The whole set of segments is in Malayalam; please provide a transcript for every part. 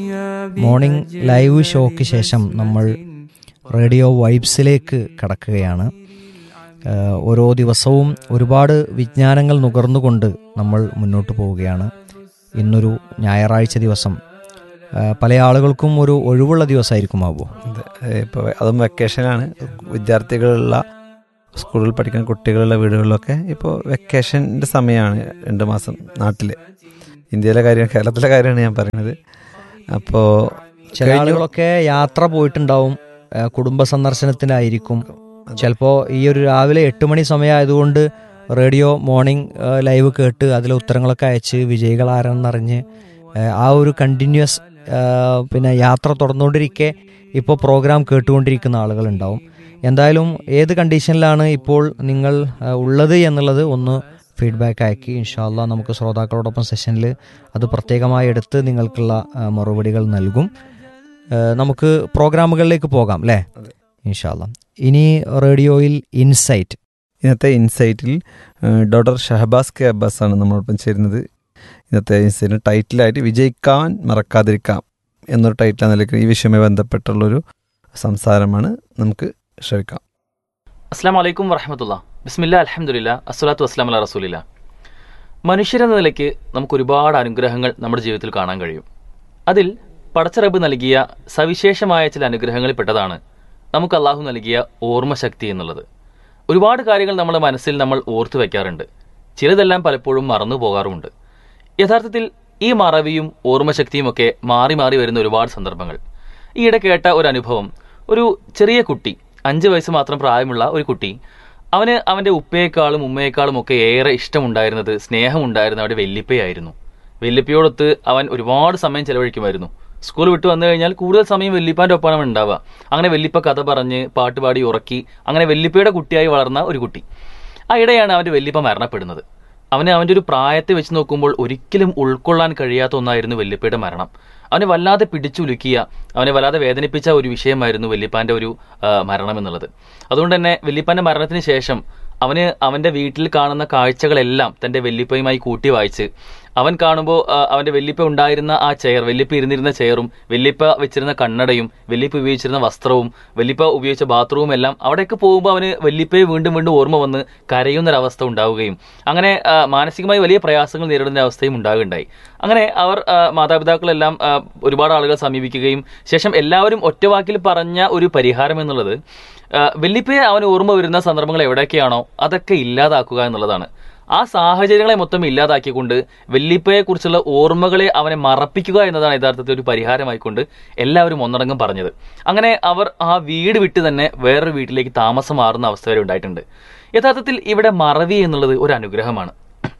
മോർണിംഗ് ലൈവ് ഷോയ്ക്ക് ശേഷം നമ്മൾ റേഡിയോ വൈബ്സിലേക്ക് കടക്കുകയാണ് ഏഹ് ഓരോ ദിവസവും ഒരുപാട് വിജ്ഞാനങ്ങൾ നുകർന്നുകൊണ്ട് നമ്മൾ മുന്നോട്ട് പോവുകയാണ് ഇന്നൊരു ഞായറാഴ്ച ദിവസം ഏഹ് പല ആളുകൾക്കും ഒരു ഒഴിവുള്ള ദിവസമായിരിക്കും ആവോ അതെ ഇപ്പോൾ അതും വെക്കേഷനാണ് വിദ്യാർത്ഥികളുള്ള സ്കൂളിൽ പഠിക്കുന്ന കുട്ടികളുള്ള വീടുകളിലൊക്കെ ഇപ്പോൾ വെക്കേഷൻ്റെ സമയമാണ് രണ്ട് മാസം നാട്ടിൽ ഇന്ത്യയിലെ കാര്യം കേരളത്തിലെ കാര്യമാണ് ഞാൻ പറയുന്നത് അപ്പോൾ ചില ആളുകളൊക്കെ യാത്ര പോയിട്ടുണ്ടാവും ഏഹ് കുടുംബ സന്ദർശനത്തിനായിരിക്കും ചിലപ്പോൾ ഈ ഒരു രാവിലെ എട്ട് മണി സമയമായതുകൊണ്ട് റേഡിയോ മോർണിംഗ് ഏഹ് ലൈവ് കേട്ട് അതിലെ ഉത്തരങ്ങളൊക്കെ അയച്ച് വിജയികൾ ആരാണെന്നറിഞ്ഞ് ഏഹ് ആ ഒരു കണ്ടിന്യൂസ് പിന്നെ യാത്ര തുടർന്നുകൊണ്ടിരിക്കെ ഇപ്പോൾ പ്രോഗ്രാം കേട്ടുകൊണ്ടിരിക്കുന്ന ആളുകളുണ്ടാവും എന്തായാലും ഏത് കണ്ടീഷനിലാണ് ഇപ്പോൾ നിങ്ങൾ ഏഹ് ഉള്ളത് എന്നുള്ളത് ഒന്ന് ഫീഡ്ബാക്ക് അയക്കി ഇൻഷാല്ല നമുക്ക് ശ്രോതാക്കളോടൊപ്പം സെഷനിൽ അത് പ്രത്യേകമായി എടുത്ത് നിങ്ങൾക്കുള്ള ആ, മറുപടികൾ നൽകും ഏ, നമുക്ക് പ്രോഗ്രാമുകളിലേക്ക് പോകാം അല്ലേ അതെ. ഇൻഷാല്ല ഇനി റേഡിയോയിൽ ഇൻസൈറ്റ് ഇന്നത്തെ ഇൻസൈറ്റിൽ ഡോക്ടർ ഷഹബാസ് കെ അബ്ബാസ് ആണ് നമ്മളോടൊപ്പം ചേരുന്നത് ഇന്നത്തെ ഇൻസൈറ്റിന് ടൈറ്റിലായിട്ട് വിജയിക്കാൻ മറക്കാതിരിക്കാം എന്നൊരു ടൈറ്റിലാണ് നൽകുന്നത് ഈ വിഷയവുമായി ബന്ധപ്പെട്ടുള്ളൊരു സംസാരമാണ് നമുക്ക് ശ്രമിക്കാം അസ്സാം വലൈക്കും വറഹമത്തുള്ള ബിസ്മില്ല അലഹമുല്ല അസ്വലാത്തു വസ്ലാം അല്ല റസൂലില്ല മനുഷ്യരെന്ന നിലയ്ക്ക് നമുക്ക് ഒരുപാട് അനുഗ്രഹങ്ങൾ നമ്മുടെ ജീവിതത്തിൽ കാണാൻ കഴിയും അതിൽ പടച്ചറബ് നൽകിയ സവിശേഷമായ ചില അനുഗ്രഹങ്ങളിൽ പെട്ടതാണ് നമുക്ക് അള്ളാഹു നൽകിയ ഓർമ്മശക്തി എന്നുള്ളത് ഒരുപാട് കാര്യങ്ങൾ നമ്മുടെ മനസ്സിൽ നമ്മൾ ഓർത്തു വെക്കാറുണ്ട് ചിലതെല്ലാം പലപ്പോഴും മറന്നു പോകാറുമുണ്ട് യഥാർത്ഥത്തിൽ ഈ മറവിയും ഓർമ്മശക്തിയും ഒക്കെ മാറി മാറി വരുന്ന ഒരുപാട് സന്ദർഭങ്ങൾ ഈയിടെ കേട്ട ഒരു അനുഭവം ഒരു ചെറിയ കുട്ടി അഞ്ച് വയസ്സ് മാത്രം പ്രായമുള്ള ഒരു കുട്ടി അവന് അവന്റെ ഉപ്പയേക്കാളും ഉമ്മയേക്കാളും ഒക്കെ ഏറെ ഇഷ്ടമുണ്ടായിരുന്നത് സ്നേഹമുണ്ടായിരുന്ന അവന്റെ വെല്ലിപ്പയായിരുന്നു വെല്ലിപ്പയോടൊത്ത് അവൻ ഒരുപാട് സമയം ചെലവഴിക്കുമായിരുന്നു സ്കൂൾ വിട്ട് വന്നു കഴിഞ്ഞാൽ കൂടുതൽ സമയം വെല്ലിപ്പാന്റെ ഒപ്പമാണ് അവൻ ഉണ്ടാവുക അങ്ങനെ വെല്ലിപ്പ കഥ പറഞ്ഞ് പാട്ടുപാടി ഉറക്കി അങ്ങനെ വെല്ലിപ്പയുടെ കുട്ടിയായി വളർന്ന ഒരു കുട്ടി ആ ഇടെയാണ് അവന്റെ വെല്ലിപ്പ മരണപ്പെടുന്നത് അവന് അവന്റെ ഒരു പ്രായത്തെ വെച്ച് നോക്കുമ്പോൾ ഒരിക്കലും ഉൾക്കൊള്ളാൻ കഴിയാത്ത ഒന്നായിരുന്നു വെല്ലിപ്പയുടെ മരണം അവനെ വല്ലാതെ പിടിച്ചുലുക്കിയ അവനെ വല്ലാതെ വേദനിപ്പിച്ച ഒരു വിഷയമായിരുന്നു വെല്ലിപ്പാന്റെ ഒരു ആ, മരണം എന്നുള്ളത് അതുകൊണ്ട് തന്നെ വെല്ലിപ്പാന്റെ മരണത്തിന് ശേഷം അവന് അവന്റെ വീട്ടിൽ കാണുന്ന കാഴ്ചകളെല്ലാം തന്റെ വെല്ലിപ്പയുമായി കൂട്ടി വായിച്ച് അവൻ കാണുമ്പോൾ അവന്റെ വെല്ലിപ്പ ഉണ്ടായിരുന്ന ആ ചെയർ വെല്ലിപ്പ ഇരുന്നിരുന്ന ചെയറും വെല്ലിപ്പ വെച്ചിരുന്ന കണ്ണടയും വെല്ലിപ്പ ഉപയോഗിച്ചിരുന്ന വസ്ത്രവും വെല്ലിപ്പ ഉപയോഗിച്ച ബാത്റൂമും എല്ലാം അവിടേക്ക് പോകുമ്പോൾ അവന് വെല്ലിപ്പയെ വീണ്ടും വീണ്ടും ഓർമ്മ വന്ന് കരയുന്നൊരവസ്ഥ ഉണ്ടാവുകയും അങ്ങനെ ആ, മാനസികമായി വലിയ പ്രയാസങ്ങൾ നേരിടുന്ന അവസ്ഥയും ഉണ്ടാകുകയുണ്ടായി അങ്ങനെ അവർ ആ, മാതാപിതാക്കളെല്ലാം ആ, ഒരുപാട് ആളുകൾ സമീപിക്കുകയും ശേഷം എല്ലാവരും ഒറ്റവാക്കിൽ പറഞ്ഞ ഒരു പരിഹാരം എന്നുള്ളത് ആ, വെല്ലിപ്പയെ അവന് ഓർമ്മ വരുന്ന സന്ദർഭങ്ങൾ എവിടെയൊക്കെയാണോ അതൊക്കെ ഇല്ലാതാക്കുക എന്നുള്ളതാണ് ആ സാഹചര്യങ്ങളെ മൊത്തം ഇല്ലാതാക്കിക്കൊണ്ട് വെല്ലിപ്പയെ കുറിച്ചുള്ള ഓർമ്മകളെ അവനെ മറപ്പിക്കുക എന്നതാണ് യഥാർത്ഥത്തിൽ ഒരു പരിഹാരമായിക്കൊണ്ട് എല്ലാവരും ഒന്നടങ്കം പറഞ്ഞത് അങ്ങനെ അവർ ആ വീട് വിട്ട് തന്നെ വേറൊരു വീട്ടിലേക്ക് താമസം മാറുന്ന അവസ്ഥ വരെ ഉണ്ടായിട്ടുണ്ട് യഥാർത്ഥത്തിൽ ഇവിടെ മറവി എന്നുള്ളത് ഒരു അനുഗ്രഹമാണ്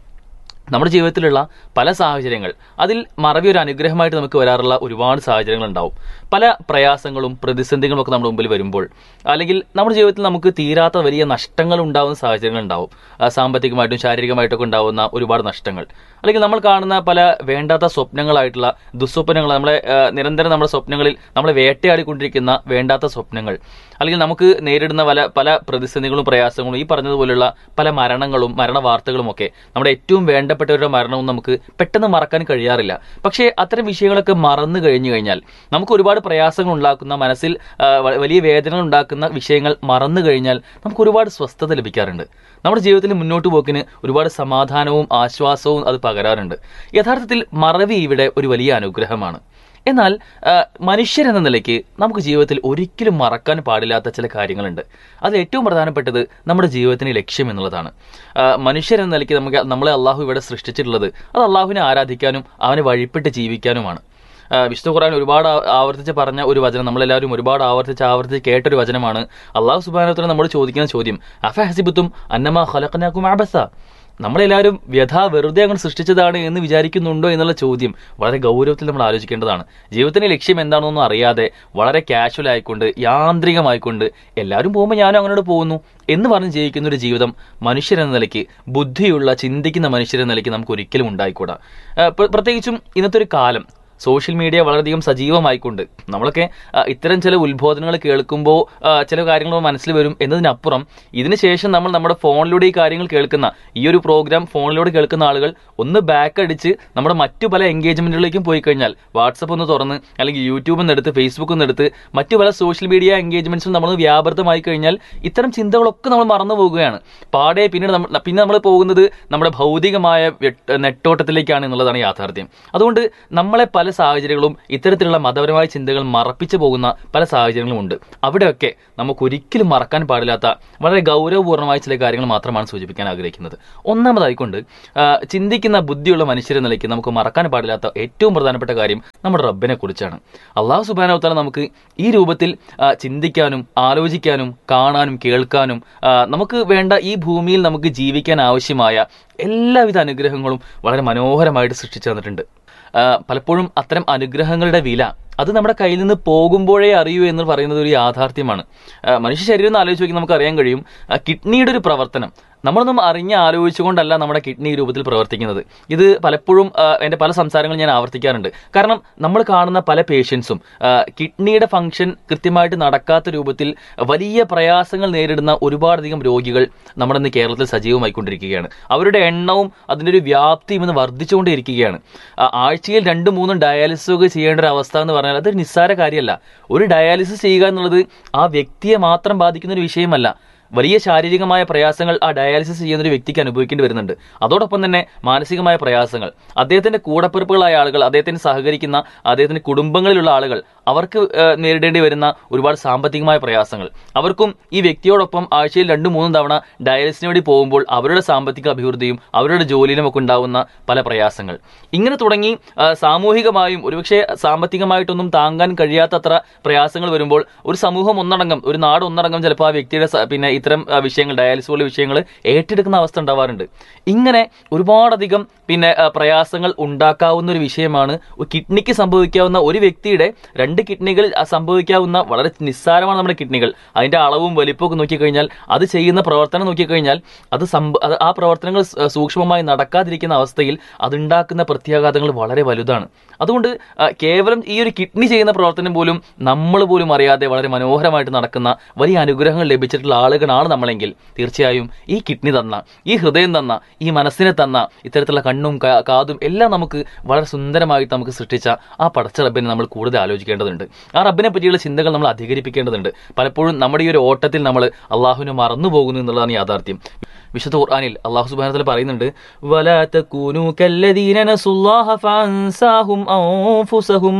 നമ്മുടെ ജീവിതത്തിലുള്ള പല സാഹചര്യങ്ങൾ അതിൽ മറവി ഒരു അനുഗ്രഹമായിട്ട് നമുക്ക് വരാറുള്ള ഒരുപാട് സാഹചര്യങ്ങൾ ഉണ്ടാവും പല പ്രയാസങ്ങളും പ്രതിസന്ധികളും ഒക്കെ നമ്മുടെ മുമ്പിൽ വരുമ്പോൾ അല്ലെങ്കിൽ നമ്മുടെ ജീവിതത്തിൽ നമുക്ക് തീരാത്ത വലിയ നഷ്ടങ്ങൾ ഉണ്ടാവുന്ന സാഹചര്യങ്ങൾ ഉണ്ടാവും ആ, സാമ്പത്തികമായിട്ടും ശാരീരികമായിട്ടൊക്കെ ഉണ്ടാവുന്ന ഒരുപാട് നഷ്ടങ്ങൾ അല്ലെങ്കിൽ നമ്മൾ കാണുന്ന പല വേണ്ടാത്ത സ്വപ്നങ്ങളായിട്ടുള്ള ദുസ്വപ്നങ്ങൾ നമ്മളെ ആ, നിരന്തരം നമ്മുടെ സ്വപ്നങ്ങളിൽ നമ്മളെ വേട്ടയാടിക്കൊണ്ടിരിക്കുന്ന വേണ്ടാത്ത സ്വപ്നങ്ങൾ അല്ലെങ്കിൽ നമുക്ക് നേരിടുന്ന പല പല പ്രതിസന്ധികളും പ്രയാസങ്ങളും ഈ പറഞ്ഞതുപോലുള്ള പല മരണങ്ങളും മരണ വാർത്തകളും ഒക്കെ നമ്മുടെ ഏറ്റവും വേണ്ടപ്പെട്ടവരുടെ മരണവും നമുക്ക് പെട്ടെന്ന് മറക്കാൻ കഴിയാറില്ല പക്ഷേ അത്തരം വിഷയങ്ങളൊക്കെ മറന്നു കഴിഞ്ഞു കഴിഞ്ഞാൽ നമുക്ക് ഒരുപാട് പ്രയാസങ്ങൾ ഉണ്ടാക്കുന്ന മനസ്സിൽ ആ, വ- വലിയ വേദനകൾ ഉണ്ടാക്കുന്ന വിഷയങ്ങൾ മറന്നു കഴിഞ്ഞാൽ നമുക്ക് ഒരുപാട് സ്വസ്ഥത ലഭിക്കാറുണ്ട് നമ്മുടെ ജീവിതത്തിൽ മുന്നോട്ട് പോക്കിന് ഒരുപാട് സമാധാനവും ആശ്വാസവും അത് പകരാറുണ്ട് യഥാർത്ഥത്തിൽ മറവി ഇവിടെ ഒരു വലിയ അനുഗ്രഹമാണ് എന്നാൽ ആ, മനുഷ്യരെന്ന നിലയ്ക്ക് നമുക്ക് ജീവിതത്തിൽ ഒരിക്കലും മറക്കാൻ പാടില്ലാത്ത ചില കാര്യങ്ങളുണ്ട് അതിൽ ഏറ്റവും പ്രധാനപ്പെട്ടത് നമ്മുടെ ജീവിതത്തിന് ലക്ഷ്യം എന്നുള്ളതാണ് ആ, മനുഷ്യരെന്ന നിലയ്ക്ക് നമുക്ക് നമ്മളെ അള്ളാഹു ഇവിടെ സൃഷ്ടിച്ചിട്ടുള്ളത് അത് അള്ളാഹുവിനെ ആരാധിക്കാനും അവനെ വഴിപ്പെട്ട് ജീവിക്കാനുമാണ് ആ, വിശുദ്ധ ഖുർആൻ ഒരുപാട് ആ- ആവർത്തിച്ച് പറഞ്ഞ ഒരു വചനം നമ്മളെല്ലാവരും ഒരുപാട് ആവർത്തിച്ച് ആവർത്തിച്ച് കേട്ടൊരു വചനമാണ് അള്ളാഹു സുബാനോത്തരം നമ്മൾ ചോദിക്കുന്ന ചോദ്യം അഫ ഹസിബുത്തും അന്നമ ഖലഖനാക്കും അബസ നമ്മളെല്ലാവരും വ്യഥ വെറുതെ അങ്ങ് സൃഷ്ടിച്ചതാണ് എന്ന് വിചാരിക്കുന്നുണ്ടോ എന്നുള്ള ചോദ്യം വളരെ ഗൗരവത്തിൽ നമ്മൾ ആലോചിക്കേണ്ടതാണ് ജീവിതത്തിന്റെ ലക്ഷ്യം എന്താണെന്നൊന്നും അറിയാതെ വളരെ കാഷ്വൽ ആയിക്കൊണ്ട് യാന്ത്രികമായിക്കൊണ്ട് എല്ലാവരും പോകുമ്പോൾ ഞാനും അങ്ങോട്ട് പോകുന്നു എന്ന് പറഞ്ഞ് ജീവിക്കുന്ന ഒരു ജീവിതം മനുഷ്യരെന്ന നിലയ്ക്ക് ബുദ്ധിയുള്ള ചിന്തിക്കുന്ന മനുഷ്യരെന്ന നിലയ്ക്ക് നമുക്ക് ഒരിക്കലും ഉണ്ടായിക്കൂടാ ആ, പ്ര- പ്രത്യേകിച്ചും ഇന്നത്തെ ഒരു കാലം സോഷ്യൽ മീഡിയ വളരെയധികം സജീവമായിക്കൊണ്ട് നമ്മളൊക്കെ ആ, ഇത്തരം ചില ഉത്ബോധനങ്ങൾ കേൾക്കുമ്പോൾ ആ, ചില കാര്യങ്ങൾ മനസ്സിൽ വരും എന്നതിനപ്പുറം ഇതിനുശേഷം നമ്മൾ നമ്മുടെ ഫോണിലൂടെ ഈ കാര്യങ്ങൾ കേൾക്കുന്ന ഈ ഒരു പ്രോഗ്രാം ഫോണിലൂടെ കേൾക്കുന്ന ആളുകൾ ഒന്ന് ബാക്ക് അടിച്ച് നമ്മുടെ മറ്റു പല എൻഗേജ്മെന്റുകളിലേക്കും പോയി കഴിഞ്ഞാൽ വാട്സപ്പ് ഒന്ന് തുറന്ന് അല്ലെങ്കിൽ യൂട്യൂബിൽ നിന്ന് എടുത്ത് ഫേസ്ബുക്കിൽ നിന്ന് എടുത്ത് മറ്റു പല സോഷ്യൽ മീഡിയ എൻഗേജ്മെന്റ്സും നമ്മൾ വ്യാപൃതമായി കഴിഞ്ഞാൽ ഇത്തരം ചിന്തകളൊക്കെ നമ്മൾ മറന്നു പോവുകയാണ് പാടെ പിന്നീട് നമ്മൾ പിന്നെ നമ്മൾ പോകുന്നത് നമ്മുടെ ഭൗതികമായ വെട്ട്- നെട്ടോട്ടത്തിലേക്കാണ് എന്നുള്ളതാണ് യാഥാർത്ഥ്യം അതുകൊണ്ട് നമ്മളെ പല സാഹചര്യങ്ങളും ഇത്തരത്തിലുള്ള മതപരമായ ചിന്തകൾ മറപ്പിച്ചു പോകുന്ന പല സാഹചര്യങ്ങളും ഉണ്ട് അവിടെയൊക്കെ നമുക്ക് ഒരിക്കലും മറക്കാൻ പാടില്ലാത്ത വളരെ ഗൗരവപൂർണ്ണമായ ചില കാര്യങ്ങൾ മാത്രമാണ് സൂചിപ്പിക്കാൻ ആഗ്രഹിക്കുന്നത് ഒന്നാമതായിക്കൊണ്ട് ആ, ചിന്തിക്കുന്ന ബുദ്ധിയുള്ള മനുഷ്യരെ നിലയ്ക്ക് നമുക്ക് മറക്കാൻ പാടില്ലാത്ത ഏറ്റവും പ്രധാനപ്പെട്ട കാര്യം നമ്മുടെ റബ്ബിനെ കുറിച്ചാണ് അള്ളാഹു സുബാനവത്താല നമുക്ക് ഈ രൂപത്തിൽ ആ, ചിന്തിക്കാനും ആലോചിക്കാനും കാണാനും കേൾക്കാനും ആ, നമുക്ക് വേണ്ട ഈ ഭൂമിയിൽ നമുക്ക് ജീവിക്കാൻ ആവശ്യമായ എല്ലാവിധ അനുഗ്രഹങ്ങളും വളരെ മനോഹരമായിട്ട് സൃഷ്ടിച്ചു തന്നിട്ടുണ്ട് ആ, പലപ്പോഴും അത്തരം അനുഗ്രഹങ്ങളുടെ വില അത് നമ്മുടെ കയ്യിൽ നിന്ന് പോകുമ്പോഴേ അറിയൂ എന്ന് പറയുന്നത് ഒരു യാഥാർത്ഥ്യമാണ് ആ, മനുഷ്യ ശരീരം ഒന്ന് ആലോചിച്ച് നോക്കി നമുക്ക് അറിയാൻ കഴിയും ആ, കിഡ്നിയുടെ ഒരു പ്രവർത്തനം നമ്മളൊന്നും അറിഞ്ഞ് ആലോചിച്ചുകൊണ്ടല്ല നമ്മുടെ കിഡ്നി ഈ രൂപത്തിൽ പ്രവർത്തിക്കുന്നത് ഇത് പലപ്പോഴും ആ, എൻ്റെ പല സംസാരങ്ങൾ ഞാൻ ആവർത്തിക്കാറുണ്ട് കാരണം നമ്മൾ കാണുന്ന പല പേഷ്യൻസും കിഡ്നിയുടെ ഫംഗ്ഷൻ കൃത്യമായിട്ട് നടക്കാത്ത രൂപത്തിൽ വലിയ പ്രയാസങ്ങൾ നേരിടുന്ന ഒരുപാടധികം രോഗികൾ നമ്മുടെ ഇന്ന് കേരളത്തിൽ സജീവമായിക്കൊണ്ടിരിക്കുകയാണ് അവരുടെ എണ്ണവും അതിൻ്റെ ഒരു വ്യാപ്തിയും ഇന്ന് വർദ്ധിച്ചുകൊണ്ടിരിക്കുകയാണ് ആ, ആഴ്ചയിൽ രണ്ടും മൂന്നും ഡയാലിസിസ് ഒക്കെ ചെയ്യേണ്ട ഒരു അവസ്ഥ എന്ന് പറഞ്ഞാൽ അതൊരു നിസ്സാര കാര്യമല്ല ഒരു ഡയാലിസിസ് ചെയ്യുക എന്നുള്ളത് ആ വ്യക്തിയെ മാത്രം ബാധിക്കുന്ന ഒരു വിഷയമല്ല വലിയ ശാരീരികമായ പ്രയാസങ്ങൾ ആ ഡയാലിസിസ് ചെയ്യുന്ന ഒരു വ്യക്തിക്ക് അനുഭവിക്കേണ്ടി വരുന്നുണ്ട് അതോടൊപ്പം തന്നെ മാനസികമായ പ്രയാസങ്ങൾ അദ്ദേഹത്തിന്റെ കൂടപ്പിറപ്പുകളായ ആളുകൾ അദ്ദേഹത്തിന് സഹകരിക്കുന്ന അദ്ദേഹത്തിന്റെ കുടുംബങ്ങളിലുള്ള ആളുകൾ അവർക്ക് ഏഹ്, നേരിടേണ്ടി വരുന്ന ഒരുപാട് സാമ്പത്തികമായ പ്രയാസങ്ങൾ അവർക്കും ഈ വ്യക്തിയോടൊപ്പം ആഴ്ചയിൽ രണ്ടും മൂന്നും തവണ ഡയാലിസിന് വേണ്ടി പോകുമ്പോൾ അവരുടെ സാമ്പത്തിക അഭിവൃദ്ധിയും അവരുടെ ജോലിയിലും ഒക്കെ ഉണ്ടാവുന്ന പല പ്രയാസങ്ങൾ ഇങ്ങനെ തുടങ്ങി ആ, സാമൂഹികമായും ഒരുപക്ഷെ സാമ്പത്തികമായിട്ടൊന്നും താങ്ങാൻ കഴിയാത്തത്ര പ്രയാസങ്ങൾ വരുമ്പോൾ ഒരു സമൂഹം ഒന്നടങ്കം ഒരു നാട് ഒന്നടങ്കം ചിലപ്പോൾ ആ വ്യക്തിയുടെ സ- പിന്നെ ഇത്തരം ആ, വിഷയങ്ങൾ ഡയാലിസിസ് പോലുള്ള വിഷയങ്ങൾ ഏറ്റെടുക്കുന്ന അവസ്ഥ ഉണ്ടാവാറുണ്ട് ഇങ്ങനെ ഒരുപാടധികം പിന്നെ ആ, പ്രയാസങ്ങൾ ഉണ്ടാക്കാവുന്ന ഒരു വിഷയമാണ് ഒരു കിഡ്നിക്ക് സംഭവിക്കാവുന്ന ഒരു വ്യക്തിയുടെ രണ്ട് കിഡ്നികൾ ആ, സംഭവിക്കാവുന്ന വളരെ നിസ്സാരമാണ് നമ്മുടെ കിഡ്നികൾ അതിന്റെ അളവും വലിപ്പമൊക്കെ നോക്കിക്കഴിഞ്ഞാൽ അത് ചെയ്യുന്ന പ്രവർത്തനം നോക്കിക്കഴിഞ്ഞാൽ അത് സംഭ അത് ആ പ്രവർത്തനങ്ങൾ സ- സൂക്ഷ്മമായി നടക്കാതിരിക്കുന്ന അവസ്ഥയിൽ അതുണ്ടാക്കുന്ന പ്രത്യാഘാതങ്ങൾ വളരെ വലുതാണ് അതുകൊണ്ട് ആ, കേവലം ഈ ഒരു കിഡ്നി ചെയ്യുന്ന പ്രവർത്തനം പോലും നമ്മൾ പോലും അറിയാതെ വളരെ മനോഹരമായിട്ട് നടക്കുന്ന വലിയ അനുഗ്രഹങ്ങൾ ലഭിച്ചിട്ടുള്ള ആളുകളാണ് നമ്മളെങ്കിൽ തീർച്ചയായും ഈ കിഡ്നി തന്ന ഈ ഹൃദയം തന്ന ഈ മനസ്സിനെ തന്ന ഇത്തരത്തിലുള്ള കണ്ണും കാ- കാതും എല്ലാം നമുക്ക് വളരെ സുന്ദരമായിട്ട് നമുക്ക് സൃഷ്ടിച്ച ആ പടച്ച റബ്ബിനെ നമ്മൾ കൂടുതൽ ആലോചിക്കേണ്ടതുണ്ട് ആ റബ്ബിനെ പറ്റിയുള്ള ചിന്തകൾ നമ്മൾ അധികരിപ്പിക്കേണ്ടതുണ്ട് പലപ്പോഴും നമ്മുടെ ഈ ഒരു ഓട്ടത്തിൽ നമ്മൾ അള്ളാഹുവിനെ മറന്നു പോകുന്നു എന്നുള്ളതാണ് യാഥാർത്ഥ്യം വിശുദ്ധ ഖുർആനിൽ അള്ളാഹു സുബ്ഹാനഹു പറയുന്നുണ്ട് വലാ തകൂനു കല്ലദീന നസുല്ലാഹ ഫഅൻസാഹും അൻഫുസഹും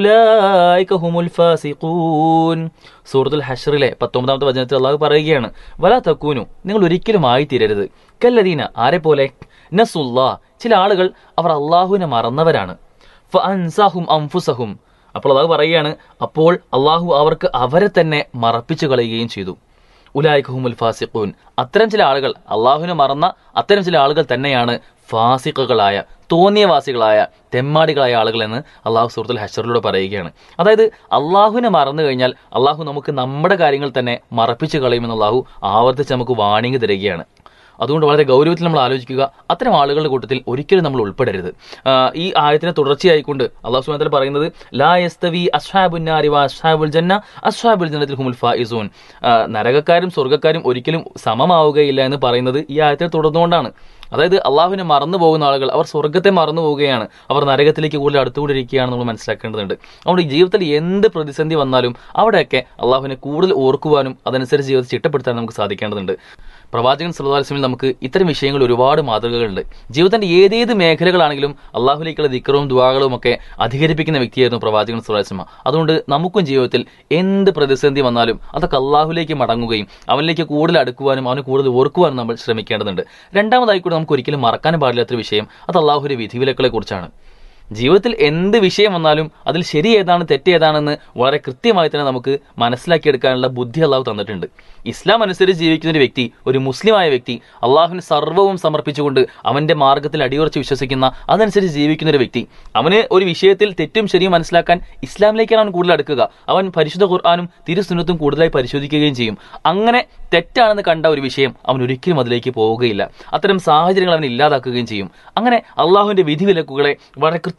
ഉലൈക ഹുമുൽ ഫാസിഖൂൻ സൂറത്തുൽ ഹഷ്റിലെ പത്തൊമ്പതാമത്തെ വചനത്തിൽ അള്ളാഹു പറയുകയാണ് വലാ തക്കൂനു നിങ്ങൾ ഒരിക്കലും ആയിത്തീരരുത് കല്ലദീന ആരെ പോലെ നസുല്ലാ ചില ആളുകൾ അവർ അള്ളാഹുവിനെ മറന്നവരാണ് ഫഅൻസാഹും അൻഫുസഹും അപ്പോൾ അള്ളാഹു പറയുകയാണ് അപ്പോൾ അള്ളാഹു അവർക്ക് അവരെ തന്നെ മറപ്പിച്ചു കളയുകയും ചെയ്തു ഉലായിഖുമുൽ ഫാസിഖൂൻ അത്തരം ചില ആളുകൾ അള്ളാഹുവിനെ മറന്ന അത്തരം ചില ആളുകൾ തന്നെയാണ് ഫാസിഖുകളായ തോന്നിയവാസികളായ തെമ്മാടികളായ ആളുകൾ എന്ന് അള്ളാഹു സുഹൃത്തുൽ ഹഷറിലൂടെ പറയുകയാണ് അതായത് അള്ളാഹുവിനെ മറന്നു കഴിഞ്ഞാൽ അള്ളാഹു നമുക്ക് നമ്മുടെ കാര്യങ്ങൾ തന്നെ മറപ്പിച്ചു കളയുമെന്ന് അള്ളാഹു ആവർത്തിച്ച് നമുക്ക് വാണിംഗ് തരികയാണ് അതുകൊണ്ട് വളരെ ഗൗരവത്തിൽ നമ്മൾ ആലോചിക്കുക അത്തരം ആളുകളുടെ കൂട്ടത്തിൽ ഒരിക്കലും നമ്മൾ ഉൾപ്പെടരുത് ആ, ഈ ആയത്തിനെ തുടർച്ചയായിക്കൊണ്ട് അള്ളാഹു സുബ്ഹാനഹു വതആല പറയുന്നത് ലാ യസ്തവി അസ്ഹാബുൻ നാരി വ അസ്ഹാബുൽ ജന്ന അസ്ഹാബുൽ ജന്നത്തിൽ ഹുമുൽ ഫായിസൂൻ ആ, നരകക്കാരും സ്വർഗ്ഗക്കാരും ഒരിക്കലും സമമാവുകയില്ല എന്ന് പറയുന്നത് ഈ ആയത്തിനെ തുടർന്നുകൊണ്ടാണ് അതായത് അള്ളാഹുവിനെ മറന്നു പോകുന്ന ആളുകൾ അവർ സ്വർഗത്തെ മറന്നു പോവുകയാണ് അവർ നരകത്തിലേക്ക് കൂടുതൽ അടുത്തുകൊണ്ടിരിക്കുകയാണെന്ന് നമ്മൾ മനസ്സിലാക്കേണ്ടതുണ്ട് അതുകൊണ്ട് ഈ ജീവിതത്തിൽ എന്ത് പ്രതിസന്ധി വന്നാലും അവിടെയൊക്കെ അള്ളാഹുവിനെ കൂടുതൽ ഓർക്കുവാനും അതനുസരിച്ച് ജീവിതത്തിൽ ചിട്ടപ്പെടുത്താൻ നമുക്ക് സാധിക്കേണ്ടതുണ്ട് പ്രവാചകൻ സല്ലാസ്ലമിൽ നമുക്ക് ഇത്തരം വിഷയങ്ങൾ ഒരുപാട് മാതൃകകളുണ്ട് ജീവിതത്തിന്റെ ഏതേത് മേഖലകളാണെങ്കിലും അള്ളാഹുലേക്കുള്ള ദിക്കറും ദുവാകളും ഒക്കെ അധികരിപ്പിക്കുന്ന വ്യക്തിയായിരുന്നു പ്രവാചകൻ സുല്ലാസ്ലമ അതുകൊണ്ട് നമുക്കും ജീവിതത്തിൽ എന്ത് പ്രതിസന്ധി വന്നാലും അതൊക്കെ അള്ളാഹുലേക്ക് മടങ്ങുകയും അവനിലേക്ക് കൂടുതൽ അടുക്കുവാനും അവനെ കൂടുതൽ ഓർക്കുവാനും നമ്മൾ ശ്രമിക്കേണ്ടതുണ്ട് രണ്ടാമതായി കൂടി നമുക്ക് ഒരിക്കലും മറക്കാൻ പാടില്ലാത്തൊരു വിഷയം അത് അള്ളാഹുവിന്റെ വിധിവിലക്കളെ കുറിച്ചാണ് ജീവിതത്തിൽ എന്ത് വിഷയം വന്നാലും അതിൽ ശരി ഏതാണ് തെറ്റ് ഏതാണെന്ന് വളരെ കൃത്യമായി തന്നെ നമുക്ക് മനസ്സിലാക്കിയെടുക്കാനുള്ള ബുദ്ധി അള്ളാഹു തന്നിട്ടുണ്ട് ഇസ്ലാം അനുസരിച്ച് ജീവിക്കുന്ന ഒരു വ്യക്തി ഒരു മുസ്ലിമായ വ്യക്തി അള്ളാഹുവിന് സർവ്വവും സമർപ്പിച്ചുകൊണ്ട് അവന്റെ മാർഗത്തിൽ അടിയുറച്ച് വിശ്വസിക്കുന്ന അതനുസരിച്ച് ജീവിക്കുന്ന ഒരു വ്യക്തി അവന് ഒരു വിഷയത്തിൽ തെറ്റും ശരിയും മനസ്സിലാക്കാൻ ഇസ്ലാമിലേക്കാണ് അവൻ കൂടുതൽ അടുക്കുക അവൻ പരിശുദ്ധ ഖുർആാനും തിരുസുന്നത്തും കൂടുതലായി പരിശോധിക്കുകയും ചെയ്യും അങ്ങനെ തെറ്റാണെന്ന് കണ്ട ഒരു വിഷയം അവൻ ഒരിക്കലും അതിലേക്ക് പോവുകയില്ല അത്തരം സാഹചര്യങ്ങൾ അവൻ ഇല്ലാതാക്കുകയും ചെയ്യും അങ്ങനെ അള്ളാഹുവിന്റെ വിധിവിലക്കുകളെ വളരെ കൃത്യമായി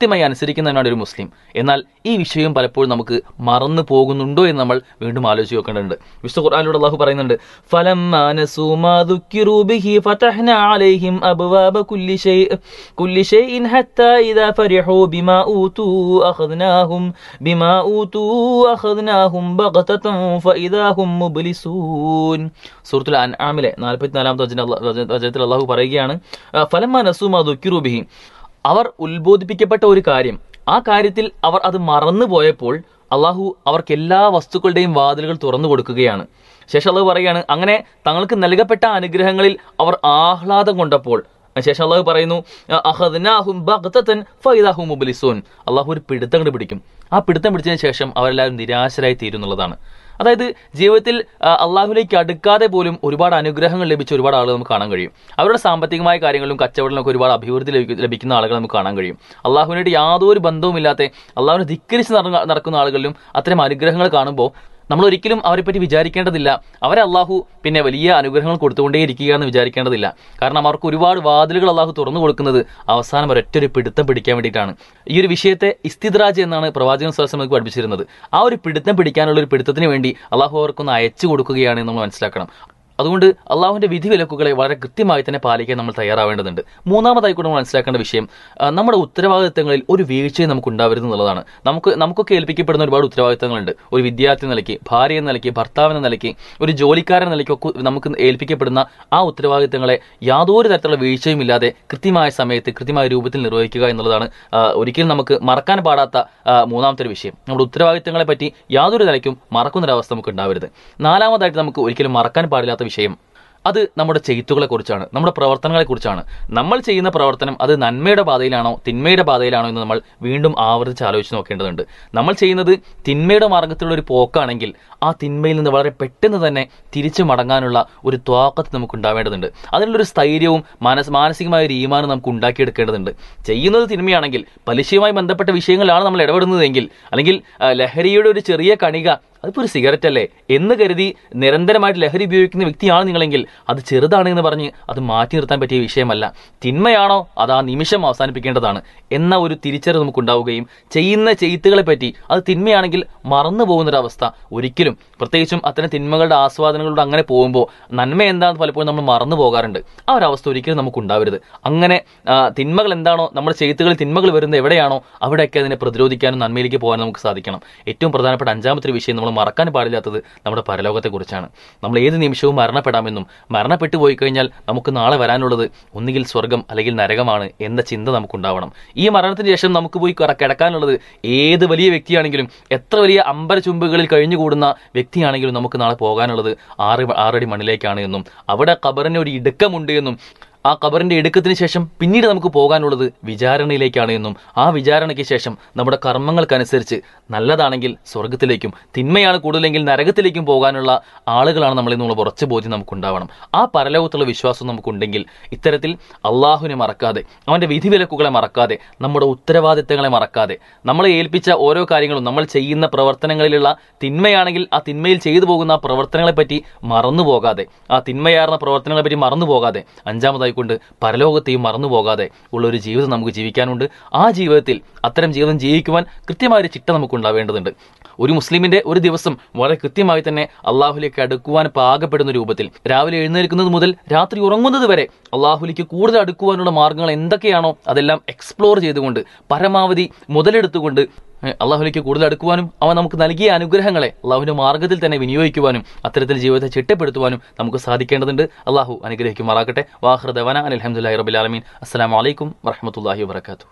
കൃത്യമായി അനുസരിക്കുന്നവനാണ് ഒരു മുസ്ലിം എന്നാൽ ഈ വിഷയം പലപ്പോഴും നമുക്ക് മറന്നു പോകുന്നുണ്ടോ എന്ന് നമ്മൾ വീണ്ടും ആലോചിച്ച് നോക്കേണ്ടതുണ്ട് വിശുദ്ധ ഖുർആനിലൂടെ അള്ളാഹു പറയുന്നുണ്ട് فَلَمَّا نَسُوا مَا ذُكِّرُوا بِهِ فَتَحْنَا عَلَيْهِمْ أَبْوَابَ كُلِّ شَيْءٍ كُلِّ شَيْءٍ حَتَّى إِذَا فَرِحُوا بِمَا أُوتُوا أَخَذْنَاهُمْ بِمَا أُوتُوا أَخَذْنَاهُمْ بَغْتَةً فَإِذَا هُمْ مُبْلِسُونَ സൂറത്തുൽ അൻആമിലെ നാൽപ്പത്തിനാലാമത്തെ വചനത്തിൽ അള്ളാഹു പറയുകയാണ് ഫലമ്മ നസൂമ ദുഃഖിറൂബിഹി അവർ ഉത്ബോധിപ്പിക്കപ്പെട്ട ഒരു കാര്യം ആ കാര്യത്തിൽ അവർ അത് മറന്നു പോയപ്പോൾ അള്ളാഹു അവർക്ക് എല്ലാ വസ്തുക്കളുടെയും വാതിലുകൾ തുറന്നു കൊടുക്കുകയാണ് ശേഷം അള്ളാഹു പറയുകയാണ് അങ്ങനെ തങ്ങൾക്ക് നൽകപ്പെട്ട അനുഗ്രഹങ്ങളിൽ അവർ ആഹ്ലാദം കൊണ്ടപ്പോൾ ശേഷം അള്ളാഹു പറയുന്നു അഹദ്നാഹും ബഗ്തതൻ ഫൈദാഹും മുബ്ലിസൂൻ അള്ളാഹു ഒരു പിടുത്തം കണ്ട് പിടിക്കും ആ പിടുത്തം പിടിച്ചതിന് ശേഷം അവരെല്ലാവരും നിരാശരായി തീരുന്നുള്ളതാണ് അതായത് ജീവിതത്തിൽ ആ, അള്ളാഹുലേക്ക് അടുക്കാതെ പോലും ഒരുപാട് അനുഗ്രഹങ്ങൾ ലഭിച്ച ഒരുപാട് ആളുകൾ നമുക്ക് കാണാൻ കഴിയും അവരുടെ സാമ്പത്തികമായ കാര്യങ്ങളിലും കച്ചവടത്തിലൊക്കെ ഒരുപാട് അഭിവൃദ്ധി ലഭിക്ക- ലഭിക്കുന്ന ആളുകൾ നമുക്ക് കാണാൻ കഴിയും അള്ളാഹുവിനായിട്ട് യാതൊരു ബന്ധവുമില്ലാത്ത അള്ളാഹുവിനെ ധിക്കരിച്ച് നടന്ന- നടക്കുന്ന ആളുകളിലും അത്തരം അനുഗ്രഹങ്ങൾ കാണുമ്പോൾ നമ്മൾ ഒരിക്കലും അവരെപ്പറ്റി വിചാരിക്കേണ്ടതില്ല അവരെ അള്ളാഹു പിന്നെ വലിയ അനുഗ്രഹങ്ങൾ കൊടുത്തുകൊണ്ടേയിരിക്കുകയെന്ന് വിചാരിക്കേണ്ടതില്ല കാരണം അവർക്ക് ഒരുപാട് വാതിലുകൾ അള്ളാഹു തുറന്നു കൊടുക്കുന്നത് അവസാനം ഒരൊറ്റൊരു പിടുത്തം പിടിക്കാൻ വേണ്ടിയിട്ടാണ് ഈ ഒരു വിഷയത്തെ ഇസ്തിദ്രാജ് എന്നാണ് പ്രവാചകൻ സ്വാസം നമുക്ക് പഠിപ്പിച്ചിരുന്നത് ആ ഒരു പിടുത്തം പിടിക്കാനുള്ള ഒരു പിടുത്തത്തിന് വേണ്ടി അള്ളാഹു അവർക്കൊന്ന് അയച്ചു കൊടുക്കുകയാണ് എന്ന് നമ്മൾ മനസ്സിലാക്കണം അതുകൊണ്ട് അള്ളാഹുവിന്റെ വിധി വിലക്കുകളെ വളരെ കൃത്യമായി തന്നെ പാലിക്കാൻ നമ്മൾ തയ്യാറാവേണ്ടതുണ്ട് മൂന്നാമതായി കൂടെ നമ്മൾ മനസ്സിലാക്കേണ്ട വിഷയം ആ, നമ്മുടെ ഉത്തരവാദിത്തങ്ങളിൽ ഒരു വീഴ്ചയും നമുക്ക് ഉണ്ടാവരുത് എന്നുള്ളതാണ് നമുക്ക് നമുക്കൊക്കെ ഏൽപ്പിക്കപ്പെടുന്ന ഒരുപാട് ഉത്തരവാദിത്തങ്ങളുണ്ട് ഒരു വിദ്യാർത്ഥി എന്ന നിലയ്ക്ക് ഭാര്യ എന്ന നിലയ്ക്ക് ഭർത്താവ് എന്ന നിലയ്ക്ക് ഒരു ജോലിക്കാരൻ എന്ന നിലയ്ക്കൊക്കെ നമുക്ക് ഏൽപ്പിക്കപ്പെടുന്ന ആ ഉത്തരവാദിത്തങ്ങളെ യാതൊരു തരത്തിലുള്ള വീഴ്ചയും ഇല്ലാതെ കൃത്യമായ സമയത്ത് കൃത്യമായ രൂപത്തിൽ നിർവഹിക്കുക എന്നുള്ളതാണ് ആ, ഒരിക്കലും നമുക്ക് മറക്കാൻ പാടാത്ത ആ, മൂന്നാമത്തെ ഒരു വിഷയം നമ്മുടെ ഉത്തരവാദിത്തങ്ങളെ പറ്റി യാതൊരു നിലയ്ക്കും മറക്കുന്നൊരവസ്ഥ നമുക്ക് ഉണ്ടാവരുത് നാലാമതായിട്ട് നമുക്ക് ഒരിക്കലും മറക്കാൻ പാടില്ലാത്ത വിഷയം അത് നമ്മുടെ ചെയ്ത്തുകളെ കുറിച്ചാണ് നമ്മുടെ പ്രവർത്തനങ്ങളെ കുറിച്ചാണ് നമ്മൾ ചെയ്യുന്ന പ്രവർത്തനം അത് നന്മയുടെ പാതയിലാണോ തിന്മയുടെ പാതയിലാണോ എന്ന് നമ്മൾ വീണ്ടും ആവർത്തിച്ച് ആലോചിച്ച് നോക്കേണ്ടതുണ്ട് നമ്മൾ ചെയ്യുന്നത് തിന്മയുടെ മാർഗത്തിലുള്ള ഒരു പോക്കാണെങ്കിൽ ആ തിന്മയിൽ നിന്ന് വളരെ പെട്ടെന്ന് തന്നെ തിരിച്ചു മടങ്ങാനുള്ള ഒരു ത്വാക്കത്ത് നമുക്ക് ഉണ്ടാവേണ്ടതുണ്ട് അതിനുള്ളൊരു സ്ഥൈര്യവും മാനസ് മാനസികമായ ഒരു ഈമാനം നമുക്ക് ഉണ്ടാക്കിയെടുക്കേണ്ടതുണ്ട് ചെയ്യുന്നത് തിന്മയാണെങ്കിൽ പലിശയുമായി ബന്ധപ്പെട്ട വിഷയങ്ങളാണ് നമ്മൾ ഇടപെടുന്നതെങ്കിൽ അല്ലെങ്കിൽ ആ, ലഹരിയുടെ ഒരു ചെറിയ കണിക അതിപ്പോൾ ഒരു സിഗരറ്റ് അല്ലേ എന്ന് കരുതി നിരന്തരമായിട്ട് ലഹരി ഉപയോഗിക്കുന്ന വ്യക്തിയാണ് നിങ്ങളെങ്കിൽ അത് ചെറുതാണ് എന്ന് പറഞ്ഞ് അത് മാറ്റി നിർത്താൻ പറ്റിയ വിഷയമല്ല തിന്മയാണോ അത് ആ നിമിഷം അവസാനിപ്പിക്കേണ്ടതാണ് എന്ന ഒരു തിരിച്ചറിവ് നമുക്ക് ഉണ്ടാവുകയും ചെയ്യുന്ന ചെയ്ത്തുകളെ പറ്റി അത് തിന്മയാണെങ്കിൽ മറന്നു പോകുന്നൊരവസ്ഥ ഒരിക്കലും പ്രത്യേകിച്ചും അത്തരം തിന്മകളുടെ ആസ്വാദനങ്ങളുടെ അങ്ങനെ പോകുമ്പോൾ നന്മ എന്താണെന്ന് പലപ്പോഴും നമ്മൾ മറന്നു പോകാറുണ്ട് ആ ഒരു അവസ്ഥ ഒരിക്കലും നമുക്ക് ഉണ്ടാവരുത് അങ്ങനെ ആ, തിന്മകൾ എന്താണോ നമ്മുടെ ചെയ്ത്തുകളിൽ തിന്മകൾ വരുന്നത് എവിടെയാണോ അവിടെയൊക്കെ അതിനെ പ്രതിരോധിക്കാനും നന്മയിലേക്ക് പോകാൻ നമുക്ക് സാധിക്കണം ഏറ്റവും പ്രധാനപ്പെട്ട അഞ്ചാമത്തെ ഒരു വിഷയം നമ്മൾ മറക്കാൻ പാടില്ലാത്തത് നമ്മുടെ പരലോകത്തെക്കുറിച്ചാണ് നമ്മൾ ഏത് നിമിഷവും മരണപ്പെടാമെന്നും മരണപ്പെട്ടു പോയി കഴിഞ്ഞാൽ നമുക്ക് നാളെ വരാനുള്ളത് ഒന്നുകിൽ സ്വർഗം അല്ലെങ്കിൽ നരകമാണ് എന്ന ചിന്ത നമുക്കുണ്ടാവണം ഈ മരണത്തിന് ശേഷം നമുക്ക് പോയി കിട- കിടക്കാനുള്ളത് ഏത് വലിയ വ്യക്തിയാണെങ്കിലും എത്ര വലിയ അമ്പര ചുംബുകളിൽ കഴിഞ്ഞുകൂടുന്ന വ്യക്തിയാണെങ്കിലും നമുക്ക് നാളെ പോകാനുള്ളത് ആറ് ആറടി മണ്ണിലേക്കാണ് എന്നും അവിടെ ഖബറിന് ഒരു ഇടുക്കമുണ്ട് എന്നും ആ ഖബറിന്റെ ഇടുക്കത്തിന് ശേഷം പിന്നീട് നമുക്ക് പോകാനുള്ളത് വിചാരണയിലേക്കാണ് എന്നും ആ വിചാരണയ്ക്ക് ശേഷം നമ്മുടെ കർമ്മങ്ങൾക്കനുസരിച്ച് നല്ലതാണെങ്കിൽ സ്വർഗത്തിലേക്കും തിന്മയാണ് കൂടുതലെങ്കിൽ നരകത്തിലേക്കും പോകാനുള്ള ആളുകളാണ് നമ്മൾ എന്നുള്ള ഉറച്ച ബോധ്യം നമുക്കുണ്ടാവണം ആ പരലോകത്തുള്ള വിശ്വാസം നമുക്കുണ്ടെങ്കിൽ ഇത്തരത്തിൽ അള്ളാഹുവിനെ മറക്കാതെ അവന്റെ വിധിവിലക്കുകളെ മറക്കാതെ നമ്മുടെ ഉത്തരവാദിത്തങ്ങളെ മറക്കാതെ നമ്മളെ ഏൽപ്പിച്ച ഓരോ കാര്യങ്ങളും നമ്മൾ ചെയ്യുന്ന പ്രവർത്തനങ്ങളിലുള്ള തിന്മയാണെങ്കിൽ ആ തിന്മയിൽ ചെയ്തു പോകുന്ന ആ പ്രവർത്തനങ്ങളെ പറ്റി മറന്നു പോകാതെ ആ തിന്മയാർന്ന പ്രവർത്തനങ്ങളെ പറ്റി മറന്നു പോകാതെ അഞ്ചാമതായിക്കൊണ്ട് പരലോകത്തെയും മറന്നു പോകാതെ ഉള്ള ഒരു ജീവിതം നമുക്ക് ജീവിക്കാനുണ്ട് ആ ജീവിതത്തിൽ അത്തരം ജീവിതം ജീവിക്കുവാൻ കൃത്യമായ ഒരു ചിട്ട നമുക്ക് ഉണ്ടാവേണ്ടതുണ്ട് ഒരു മുസ്ലിമിന്റെ ഒരു ദിവസം വളരെ കൃത്യമായി തന്നെ അള്ളാഹുലേക്ക് അടുക്കുവാൻ പാകപ്പെടുന്ന രൂപത്തിൽ രാവിലെ എഴുന്നേൽക്കുന്നത് മുതൽ രാത്രി ഉറങ്ങുന്നത് വരെ അള്ളാഹുലേക്ക് കൂടുതൽ അടുക്കുവാനുള്ള മാർഗങ്ങൾ എന്തൊക്കെയാണോ അതെല്ലാം എക്സ്പ്ലോർ ചെയ്തുകൊണ്ട് പരമാവധി മുതലെടുത്തുകൊണ്ട് ഏഹ് അള്ളാഹുലേക്ക് കൂടുതൽ അടുക്കുവാനും അവൻ നമുക്ക് നൽകിയ അനുഗ്രഹങ്ങളെ അള്ളാഹുവിന്റെ മാർഗത്തിൽ തന്നെ വിനിയോഗിക്കുവാനും അത്തരത്തിൽ ജീവിതത്തെ ചിട്ടപ്പെടുത്തുവാനും നമുക്ക് സാധിക്കേണ്ടതുണ്ട് അള്ളാഹു അനുഗ്രഹിക്കുമാറാകട്ടെ വാഹൃദവന അലഹമുല്ലാ റബിലാലമീൻ അസ്സാം വലൈക്കും വറഹമത്തല്ലാഹി വാത്തു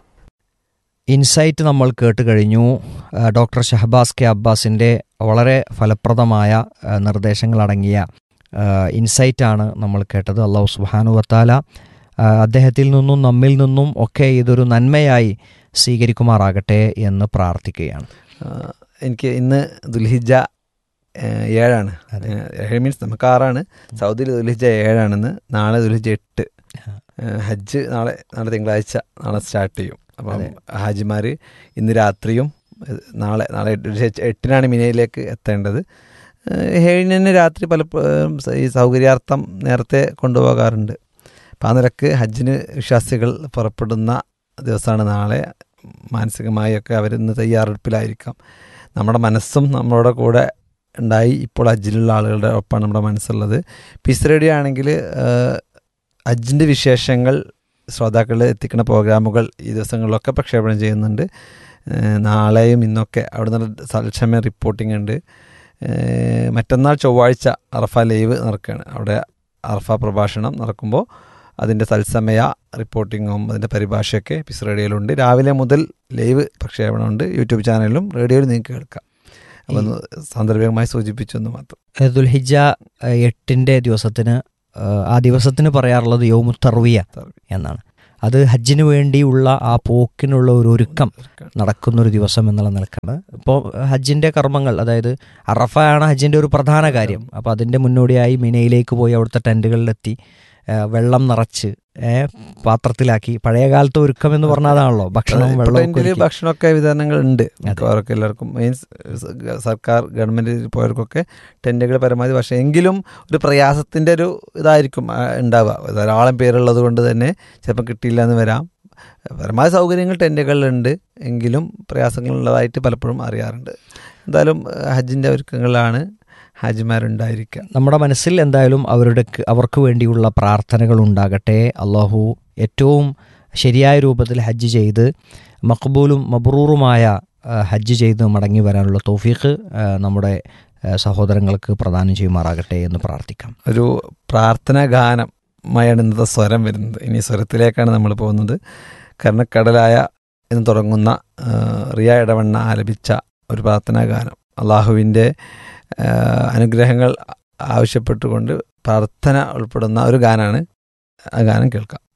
ഇൻസൈറ്റ് നമ്മൾ കേട്ട് കഴിഞ്ഞു ആ, ഡോക്ടർ ഷഹബാസ് കെ അബ്ബാസിൻ്റെ വളരെ ഫലപ്രദമായ ആ, നിർദ്ദേശങ്ങളടങ്ങിയ ആ, ഇൻസൈറ്റാണ് നമ്മൾ കേട്ടത് അള്ളാഹു സുബാനു വത്താല ആ, അദ്ദേഹത്തിൽ നിന്നും നമ്മിൽ നിന്നും ഒക്കെ ഇതൊരു നന്മയായി സ്വീകരിക്കുമാറാകട്ടെ എന്ന് പ്രാർത്ഥിക്കുകയാണ് ആ, എനിക്ക് ഇന്ന് ദുൽഹിജ ഏ, ഏഴാണ് ഏ, ഏഴ് മീൻസ് നമുക്ക് ആറാണ് സൗദിയിൽ ദുൽഹിജ ഏഴാണെന്ന് നാളെ ദുൽഹിജ എട്ട് ഏ, ഹജ്ജ് നാളെ നാളെ തിങ്കളാഴ്ച നാളെ സ്റ്റാർട്ട് ചെയ്യും അപ്പം ഹാജിമാർ ഇന്ന് രാത്രിയും ഏ, നാളെ നാളെ എട്ട് എട്ടിനാണ് മിനയിലേക്ക് എത്തേണ്ടത് ഏ, ഏഴിന് തന്നെ രാത്രി പലപ്പോഴും ഈ സൗകര്യാർത്ഥം നേരത്തെ കൊണ്ടുപോകാറുണ്ട് അപ്പം ആ നിലക്ക് ഹജ്ജിന് വിശ്വാസികൾ പുറപ്പെടുന്ന ദിവസമാണ് നാളെ മാനസികമായി ഒക്കെ അവരിന്ന് തയ്യാറെടുപ്പിലായിരിക്കാം നമ്മുടെ മനസ്സും നമ്മുടെ കൂടെ ഉണ്ടായി ഇപ്പോൾ ഹജ്ജിലുള്ള ആളുകളുടെ ഒപ്പമാണ് നമ്മുടെ മനസ്സുള്ളത് പീസ് റേഡിയോ ആണെങ്കിൽ ഹജ്ജിൻ്റെ വിശേഷങ്ങൾ ശ്രോതാക്കളിൽ എത്തിക്കുന്ന പ്രോഗ്രാമുകൾ ഈ ദിവസങ്ങളിലൊക്കെ പ്രക്ഷേപണം ചെയ്യുന്നുണ്ട് ഏഹ് നാളെയും ഇന്നൊക്കെ അവിടെ നിന്ന് തത്സമയ റിപ്പോർട്ടിംഗ് ഉണ്ട് ഏഹ് മറ്റന്നാൾ ചൊവ്വാഴ്ച അറഫ ലൈവ് നടക്കുകയാണ് അവിടെ അറഫ പ്രഭാഷണം നടക്കുമ്പോൾ അതിൻ്റെ തത്സമയ റിപ്പോർട്ടിങ്ങും അതിൻ്റെ പരിഭാഷയൊക്കെ പിസ് റേഡിയോയിലുണ്ട് രാവിലെ മുതൽ ലൈവ് പ്രക്ഷേപണമുണ്ട് യൂട്യൂബ് ചാനലിലും റേഡിയോയിൽ നിങ്ങൾക്ക് കേൾക്കാം അപ്പം ഒന്ന് സാന്ദർഭികമായി സൂചിപ്പിച്ചു എന്ന് മാത്രം ദുൽഹിജ ഏഹ്, എട്ടിന്റെ ദിവസത്തിന് ഏഹ്, ആ ദിവസത്തിന് പറയാറുള്ളത് യൗമുത്തർവിയ എന്നാണ് അത് ഹജ്ജിന് വേണ്ടിയുള്ള ആ പോക്കിനുള്ള ഒരു ഒരുക്കം നടക്കുന്ന ഒരു ദിവസം എന്നുള്ള നിലക്കാണ് ഇപ്പോൾ ഹജ്ജിന്റെ കർമ്മങ്ങൾ അതായത് അറഫയാണ് ഹജ്ജിന്റെ ഒരു പ്രധാന കാര്യം അപ്പോൾ അതിന്റെ മുന്നോടിയായി മിനയിലേക്ക് പോയി അവിടുത്തെ ടെന്റുകളിലെത്തി ആ, വെള്ളം നിറച്ച് ഏ, പാത്രത്തിലാക്കി പഴയ കാലത്തെ ഒരുക്കം എന്ന് പറഞ്ഞാൽ അതാണല്ലോ ഭക്ഷണവും ഇപ്പോൾ വെള്ളവും ടെൻറ്റില് ഭക്ഷണമൊക്കെ വിതരണങ്ങൾ ഉണ്ട് മിക്കവാറൊക്കെ എല്ലാവർക്കും മീൻസ് സർക്കാർ ഗവൺമെൻറ് പോയവർക്കൊക്കെ ടെൻറ്റുകൾ പരമാവധി പക്ഷേ എങ്കിലും ഒരു പ്രയാസത്തിൻ്റെ ഒരു ഇതായിരിക്കും ആ, ഉണ്ടാവുക ധാരാളം പേരുള്ളത് കൊണ്ട് തന്നെ ചിലപ്പം കിട്ടിയില്ല എന്ന് വരാം പരമാവധി സൗകര്യങ്ങൾ ടെൻറ്റുകളിലുണ്ട് എങ്കിലും പ്രയാസങ്ങളുള്ളതായിട്ട് പലപ്പോഴും അറിയാറുണ്ട് എന്തായാലും ഹജ്ജിൻ്റെ ഒരുക്കങ്ങളിലാണ് ഹാജിമാരുണ്ടായിരിക്കുക നമ്മുടെ മനസ്സിൽ എന്തായാലും അവരുടെ അവർക്ക് വേണ്ടിയുള്ള പ്രാർത്ഥനകൾ ഉണ്ടാകട്ടെ അള്ളാഹു ഏറ്റവും ശരിയായ രൂപത്തിൽ ഹജ്ജ് ചെയ്ത് മക്ബൂലും മബ്രൂറുമായ ആ, ഹജ്ജ് ചെയ്ത് മടങ്ങി വരാനുള്ള തോഫീഖ് ആ, നമ്മുടെ ആ, സഹോദരങ്ങൾക്ക് പ്രദാനം ചെയ്യുമാറാകട്ടെ എന്ന് പ്രാർത്ഥിക്കാം ഒരു പ്രാർത്ഥനാ ഗാനമായാണ് ഇന്നത്തെ സ്വരം വരുന്നത് ഇനി സ്വരത്തിലേക്കാണ് നമ്മൾ പോകുന്നത് കർണക്കടലായ എന്ന് തുടങ്ങുന്ന ആ, റിയ ഇടവണ്ണ ആലപിച്ച ഒരു പ്രാർത്ഥനാ ഗാനം അള്ളാഹുവിൻ്റെ ആ, അനുഗ്രഹങ്ങൾ ആവശ്യപ്പെട്ടുകൊണ്ട് പ്രാർത്ഥന ഉൾപ്പെടുന്ന ഒരു ഗാനമാണ് ആ ഗാനം കേൾക്കാം